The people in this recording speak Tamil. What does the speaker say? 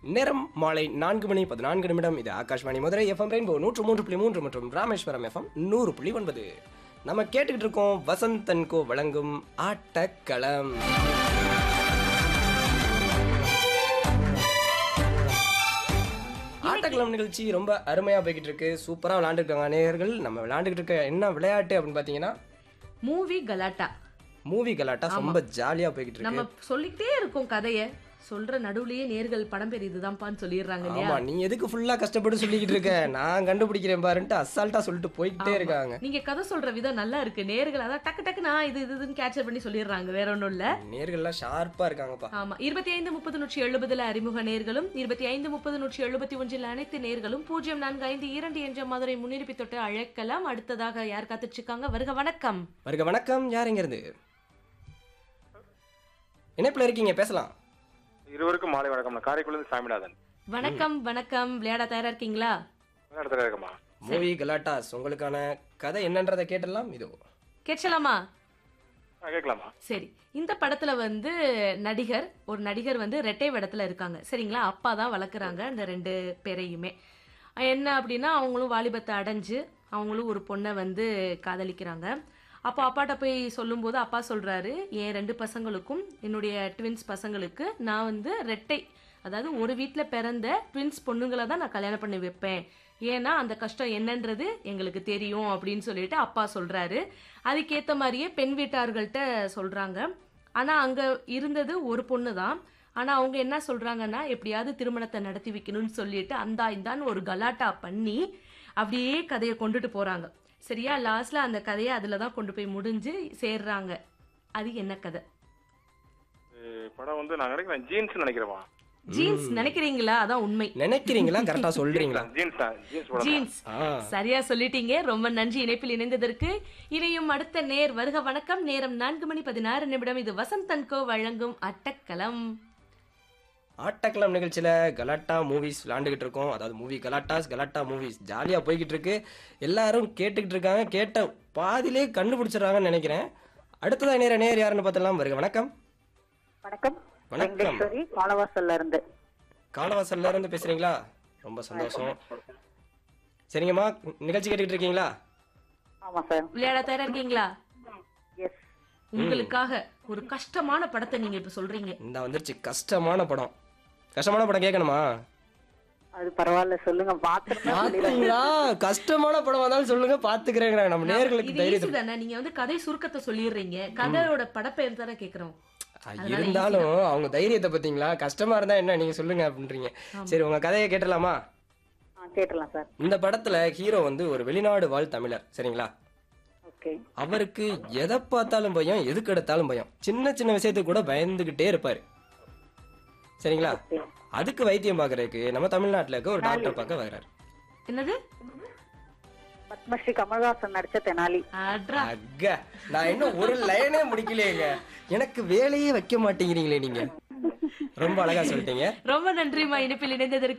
நேரம் மாலை நான்கு மணி பதினான்கு நிமிடம் இது ஆகாஷ்வாணி மதுரை எஃப்எம் ரெயின்போ நூற்று மூன்று புள்ளி மூன்று மற்றும் ராமேஸ்வரம் எஃப்எம் நூறு புள்ளி ஒன்பது நம்ம கேட்டுக்கிட்டு இருக்கோம் வசந்த் தன்கோ வழங்கும் ஆட்டக்களம் ஆட்டக்களம் நிகழ்ச்சி ரொம்ப அருமையா போய்கிட்டு இருக்கு சூப்பரா விளையாண்டுருக்காங்க நேயர்கள் நம்ம விளையாண்டுக்கிட்டு இருக்க என்ன விளையாட்டு அப்படின்னு பாத்தீங்கன்னா மூவி கலாட்டா மூவி கலாட்டா ரொம்ப ஜாலியா போய்கிட்டு இருக்கு நம்ம சொல்லிக்கிட்டே இருக்கோம் கதைய சொல்ற நடுவுலயே நேர்கள் படம் பேர் இதுதான்ப்பான்னு சொல்லிடுறாங்க இல்லையா ஆமா நீ எதுக்கு ஃபுல்லா கஷ்டப்பட்டு சொல்லிக்கிட்டு இருக்க நான் கண்டுபிடிக்கிறேன் பாருன்ட்டு அசால்ட்டா சொல்லிட்டு போயிட்டே இருக்காங்க நீங்க கதை சொல்ற விதம் நல்லா இருக்கு நேர்கள் அதான் டக்கு டக்கு நான் இது இது இதுன்னு கேட்சர் பண்ணி சொல்லிடுறாங்க வேற ஒண்ணும் இல்ல நேர்கள்லாம் ஷார்ப்பா இருக்காங்கப்பா ஆமா இருபத்தி ஐந்து முப்பது நூற்றி எழுபதுல அறிமுக நேர்களும் இருபத்தி ஐந்து முப்பது நூற்றி எழுபத்தி ஒன்றில் அனைத்து நேர்களும் பூஜ்ஜியம் நான்கு ஐந்து இரண்டு என்ற மதுரை முன்னிருப்பி தொட்டு அழைக்கலாம் அடுத்ததாக யார் காத்துட்டு இருக்காங்க வருக வணக்கம் வருக வணக்கம் யார் எங்க இருந்து இணைப்புல இருக்கீங்க பேசலாம் இருவருக்கும் மாலை வணக்கம் நான் காரைக்குடிலிருந்து சாமிநாதன் வணக்கம் வணக்கம் விளையாட தயாரா இருக்கீங்களா என்ன இடத்துல இருக்கமா மூவி கலாட்டாஸ் உங்களுக்கான கதை என்னன்றதை கேட்டலாம் இதோ கேட்கலாமா ஆ கேட்கலாமா சரி இந்த படத்துல வந்து நடிகர் ஒரு நடிகர் வந்து ரெட்டை வேடத்துல இருக்காங்க சரிங்களா அப்பா தான் வளர்க்குறாங்க இந்த ரெண்டு பேரையுமே என்ன அப்படின்னா அவங்களும் வாலிபத்தை அடைஞ்சு அவங்களும் ஒரு பொண்ணை வந்து காதலிக்கிறாங்க அப்போ அப்பாட்ட போய் சொல்லும்போது அப்பா சொல்றாரு என் ரெண்டு பசங்களுக்கும் என்னுடைய ட்வின்ஸ் பசங்களுக்கு நான் வந்து ரெட்டை அதாவது ஒரு வீட்டில் பிறந்த ட்வின்ஸ் பொண்ணுங்களை தான் நான் கல்யாணம் பண்ணி வைப்பேன் ஏன்னா அந்த கஷ்டம் என்னன்றது எங்களுக்கு தெரியும் அப்படின்னு சொல்லிட்டு அப்பா சொல்றாரு அதுக்கேற்ற மாதிரியே பெண் வீட்டார்கள்ட்ட சொல்றாங்க ஆனா அங்க இருந்தது ஒரு பொண்ணு தான் ஆனா அவங்க என்ன சொல்றாங்கன்னா எப்படியாவது திருமணத்தை நடத்தி வைக்கணும்னு சொல்லிட்டு அந்தா இந்தான்னு ஒரு கலாட்டா பண்ணி அப்படியே கதையை கொண்டுட்டு போறாங்க சரியா லாஸ்ட்ல அந்த கதையை அதுல தான் கொண்டு போய் முடிஞ்சு சேர்றாங்க அது என்ன கதை இது படம் வந்து நான் நினைக்கிறேன் ஜீன்ஸ் நினைக்கிறேமா ஜீன்ஸ் நினைக்கிறீங்களா அதான் உண்மை நினைக்கிறீங்களா கரெக்டா சொல்றீங்களா ஜீன்ஸ் தான் ஜீன்ஸ் படம் தான். ஜீன்ஸ் ஆ சரியா சொல்லிட்டீங்க ரொம்ப நன்றி இணைப்பில் இணைந்ததற்கு இணையும் அடுத்த நேர் வருக வணக்கம் நேரம் நான்கு மணி பதினாறு நிமிடம் இது வசந்த் தன்கோ வழங்கும் அட்டக்களம் ஆட்டக்களம் நிகழ்ச்சியில கலாட்டா மூவிஸ் விளையாண்டுகிட்டு இருக்கோம் அதாவது மூவி கலாட்டாஸ் கலாட்டா மூவிஸ் ஜாலியா போய்கிட்டு இருக்கு எல்லாரும் கேட்டுக்கிட்டு இருக்காங்க கேட்ட பாதியிலே கண்டுபிடிச்சிடுறாங்கன்னு நினைக்கிறேன் அடுத்ததா நேர நேர் யாருன்னு பார்த்தலாம் வருக வணக்கம் வணக்கம் வணக்கம். வெங்கடேஸ்வரி பாலவாசல்ல இருந்து காலவாசல்ல இருந்து பேசுறீங்களா ரொம்ப சந்தோஷம் சரிங்கம்மா நிகழ்ச்சி கேட்டுக்கிட்டு இருக்கீங்களா ஆமா சார் விளையாட தயாரா இருக்கீங்களா எஸ் உங்களுக்காக ஒரு கஷ்டமான படத்தை நீங்க இப்ப சொல்றீங்க இந்த வந்துருச்சு கஷ்டமான படம் கஷ்டமான படம் கேட்கணுமா அது பரவாயில்ல சொல்லுங்க பாத்துருந்தா பாத்தீங்களா கஷ்டமான படம் வந்தாலும் சொல்லுங்க பாத்துக்கிறேங்க நம்ம நேர்களுக்கு இது தைரியத்தை ஈஸி தானே நீங்க வந்து கதை சுருக்கத்தை சொல்லிடுறீங்க கதையோட படப்பெயர் தானே கேக்குறோம் இருந்தாலும் அவங்க தைரியத்தை பாத்தீங்களா கஷ்டமா இருந்தா என்ன நீங்க சொல்லுங்க அப்படின்றீங்க சரி உங்க கதையை கேட்டலாமா கேட்டலாம் சார் இந்த படத்துல ஹீரோ வந்து ஒரு வெளிநாடு வாழ் தமிழர் சரிங்களா ஓகே அவருக்கு எதை பார்த்தாலும் பயம் எதுக்கு எடுத்தாலும் பயம் சின்ன சின்ன விஷயத்துக்கு கூட பயந்துகிட்டே இருப்பாரு சரிங்களா அதுக்கு வைத்தியம் பார்க்கறதுக்கு நம்ம தமிழ்நாட்டுல இருக்க ஒரு டாக்டர் பார்க்க வர்றாரு என்னது பத்மஸ்ரீ கமல்ஹாசன் நடிச்ச தெனாலி அட்ரா அக்க நான் இன்னும் ஒரு லைனே முடிக்கலையேங்க எனக்கு வேலையே வைக்க மாட்டேங்கிறீங்களே நீங்க ரொம்ப அழகா சொல்லிட்டீங்க ரொம்ப நன்றிமா இணைப்பில் இணைந்ததற்கு